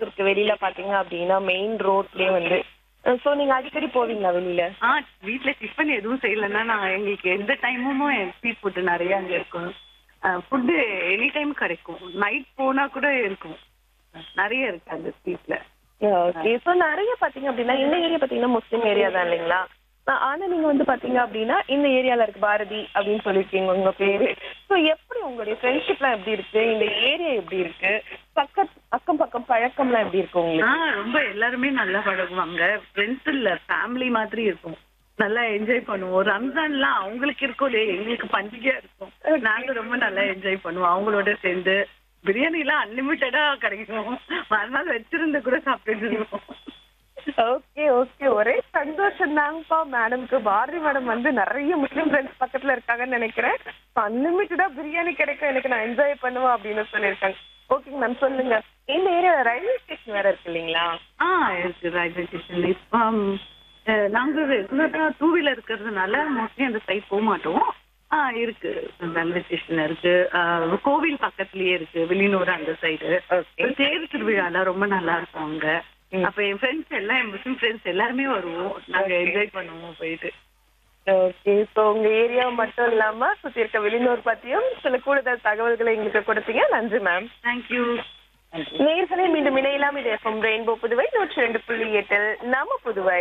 இருக்கு வெளியில பாத்தீங்க அப்படின்னா மெயின் ரோட்லயே வந்து சோ நீங்க அடிக்கடி போவீங்களா வெளியில ஆ வீட்ல டிஃபன் எதுவும் செய்யலைன்னா நான் எங்களுக்கு எந்த டைமும் ஸ்ட்ரீட் ஃபுட் நிறைய அங்க இருக்கும் ஃபுட்டு எனி டைம் கிடைக்கும் நைட் போனா கூட இருக்கும் நிறைய இருக்கு அந்த ஸ்ட்ரீட்ல ஓகே சோ நிறைய பாத்தீங்க அப்படின்னா இந்த ஏரியா பாத்தீங்கன்னா முஸ்லீம் ஏரியா தான் இல்லைங்களா ஆ, ஆனா நீங்க வந்து பாத்தீங்க அப்படின்னா இந்த ஏரியால இருக்கு பாரதி அப்படின்னு சொல்லிருக்கீங்க உங்க பேரு சோ எப்படி உங்களுடைய ஃப்ரெண்ட்ஷிப்லாம் எப்படி இருக்கு இந்த ஏரியா எப்படி இருக்கு பக்க அக்கம் பக்கம் பழக்கம்லாம் எப்படி இருக்கு ஆ உங்களுக்கு ரொம்ப எல்லாருமே நல்லா பழகுவாங்க ஃப்ரெண்ட்ஸ் இல்ல ஃபேமிலி மாதிரி இருக்கும் நல்லா என்ஜாய் பண்ணுவோம் ரம்ஜான்லாம் அவங்களுக்கு இருக்கும் இல்லையா எங்களுக்கு பண்டிகையா இருக்கும் நாங்க ரொம்ப நல்லா என்ஜாய் பண்ணுவோம் அவங்களோட சேர்ந்து பிரியாணி எல்லாம் அன்லிமிட்டடா கிடைக்கும் மறுநாள் வச்சிருந்து கூட சாப்பிட்டுட்டு இருக்கோம் ஓகே ஓகே ஒரே சந்தோஷம் தாங்கப்பா மேடம்க்கு பாரதி மேடம் வந்து நிறைய முஸ்லீம் ஃப்ரெண்ட்ஸ் பக்கத்துல இருக்காங்கன்னு நினைக்கிறேன் அன்லிமிட்டடா பிரியாணி கிடைக்கும் எனக்கு நான் என்ஜாய் பண்ணுவேன் அப்படின்னு சொல்லியிருக்காங்க ஓகேங்க மேம் சொல்லுங்க இந்த ஏரியா ரயில்வே ஸ்டேஷன் வேற இருக்கு இல்லைங்களா ஆ இருக்கு ரயில்வே ஸ்டேஷன் இப்போ அஹ், நாங்க ரெகுலரா டூ வீலர் இருக்கிறதுனால மோஸ்ட்லி அந்த சைட் போக மாட்டோம் ஆ இருக்கு ரயில்வே ஸ்டேஷன் இருக்கு ஆஹ், கோவில் பக்கத்துலயே இருக்கு வெளியூர் அந்த சைடு ஓகே தேர் திருவிழாலாம் ரொம்ப நல்லா இருக்கும் அங்க ம். அப்ப என் ஃப்ரெண்ட்ஸ் எல்லாம் என் முஸ்லிம் ஃப்ரெண்ட்ஸ் எல்லாருமே வருவோம் நாங்க Okay. என்ஜாய் பண்ணுவோம் போயிட்டு ஓகே ஸோ உங்க ஏரியா மட்டும் இல்லாம சுத்தி இருக்க வெளியூர் பத்தியும் சில கூடுதல் தகவல்களை எங்களுக்கு கொடுத்தீங்க நன்றி மேம் தேங்க்யூ நேர்களை மீண்டும் இணையலாம் இது எஃப்எம் ரெயின்போ புதுவை நூற்றி ரெண்டு புள்ளி எட்டில் நம்ம புதுவை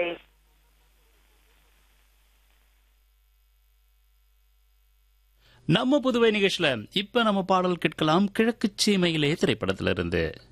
நம்ம புதுவை நிகழ்ச்சியில இப்ப நம்ம பாடல் கேட்கலாம் கிழக்கு சீமையிலே திரைப்படத்திலிருந்து